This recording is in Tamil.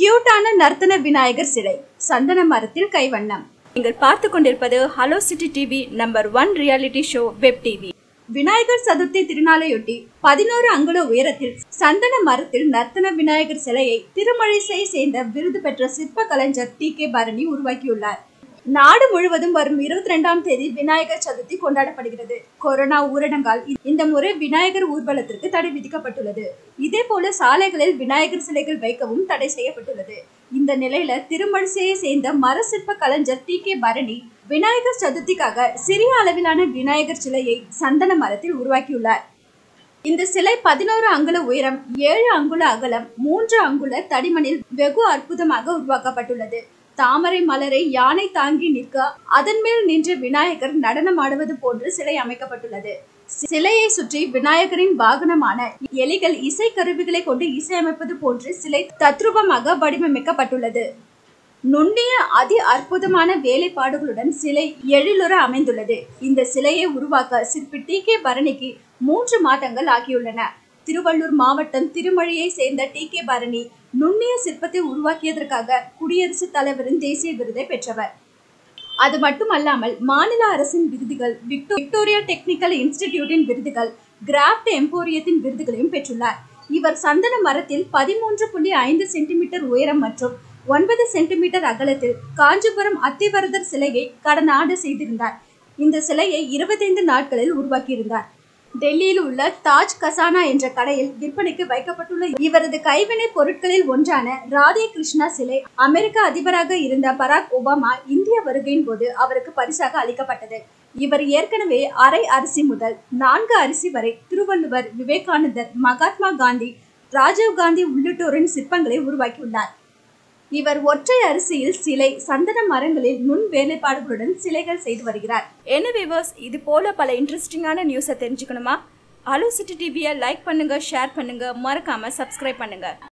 கியூட்டான நர்த்தன விநாயகர் சிலை சந்தன மரத்தில் கைவண்ணம் நீங்கள் பார்த்து கொண்டிருப்பது hello city TV number one reality show web TV Vinayagar Chaturthi திருநாளையொட்டி பதினோரு அங்குல உயரத்தில் சந்தன மரத்தில் நர்த்தன விநாயகர் சிலையை திருமழிசையை சேர்ந்த விருது பெற்ற சிற்ப கலைஞர் டி கே பரணி உருவாக்கியுள்ளார் நாடு முழுவதும் வரும் இருபத்தி ரெண்டாம் தேதி விநாயகர் சதுர்த்தி கொண்டாடப்படுகிறது கொரோனா ஊரடங்கால் இந்த முறை விநாயகர் ஊர்வலத்திற்கு தடை விதிக்கப்பட்டுள்ளது இதே போல சாலைகளில் விநாயகர் சிலைகள் வைக்கவும் தடை செய்யப்பட்டுள்ளது இந்த நிலையில திருமழிசையை சேர்ந்த மர சிற்ப கலைஞர் டி கே பரணி விநாயகர் சதுர்த்திக்காக சிறிய அளவிலான விநாயகர் சிலையை சந்தன மரத்தில் உருவாக்கியுள்ளார் இந்த சிலை பதினோரு அங்குல உயரம் ஏழு அங்குல அகலம் மூன்று அங்குல தடிமனில் வெகு அற்புதமாக உருவாக்கப்பட்டுள்ளது தாமரை மலரை யானை தாங்கி நிற்க அதன் மேல் நின்ற விநாயகர் நடனமாடுவது போன்று சிலை அமைக்கப்பட்டுள்ளது சிலையை சுற்றி விநாயகரின் வாகனமான எலிகள் இசை கருவிகளை கொண்டு இசையமைப்பது போன்று சிலை தத்ரூபமாக வடிவமைக்கப்பட்டுள்ளது நுண்ணிய அதி அற்புதமான வேலைப்பாடுகளுடன் சிலை எழிலுற அமைந்துள்ளது இந்த சிலையை உருவாக்க சிற்பி டி கே பரணிக்கு மூன்று மாதங்கள் ஆகியுள்ளன திருவள்ளூர் மாவட்டம் திருமழியை சேர்ந்த டி கே பரணி நுண்ணிய சிற்பத்தை உருவாக்கியதற்காக குடியரசுத் தலைவரின் தேசிய விருதை பெற்றவர் அது மட்டுமல்லாமல் மாநில அரசின் விருதுகள் விக்டோ விக்டோரியா டெக்னிக்கல் இன்ஸ்டிடியூட்டின் விருதுகள் கிராஃப்ட் எம்போரியத்தின் விருதுகளையும் பெற்றுள்ளார் இவர் சந்தன மரத்தில் பதிமூன்று புள்ளி ஐந்து சென்டிமீட்டர் உயரம் மற்றும் ஒன்பது சென்டிமீட்டர் அகலத்தில் காஞ்சிபுரம் அத்திவரதர் சிலையை கடந்த ஆண்டு செய்திருந்தார் இந்த சிலையை இருபத்தைந்து நாட்களில் உருவாக்கியிருந்தார் டெல்லியில் உள்ள தாஜ் கசானா என்ற கடையில் விற்பனைக்கு வைக்கப்பட்டுள்ள இவரது கைவினை பொருட்களில் ஒன்றான ராதே கிருஷ்ணா சிலை அமெரிக்க அதிபராக இருந்த பராக் ஒபாமா இந்திய வருகையின் போது அவருக்கு பரிசாக அளிக்கப்பட்டது இவர் ஏற்கனவே அரை அரிசி முதல் நான்கு அரிசி வரை திருவள்ளுவர் விவேகானந்தர் மகாத்மா காந்தி ராஜீவ் காந்தி உள்ளிட்டோரின் சிற்பங்களை உருவாக்கியுள்ளார் இவர் ஒற்றை அரிசியில் சிலை சந்தன மரங்களில் நுண் வேலைப்பாடுகளுடன் சிலைகள் செய்து வருகிறார் என்ன விவர்ஸ் இது போல பல இன்ட்ரெஸ்டிங்கான நியூஸை தெரிஞ்சுக்கணுமா ஹலோ சிட்டி டிவியை லைக் பண்ணுங்க ஷேர் பண்ணுங்க மறக்காம சப்ஸ்கிரைப் பண்ணுங்க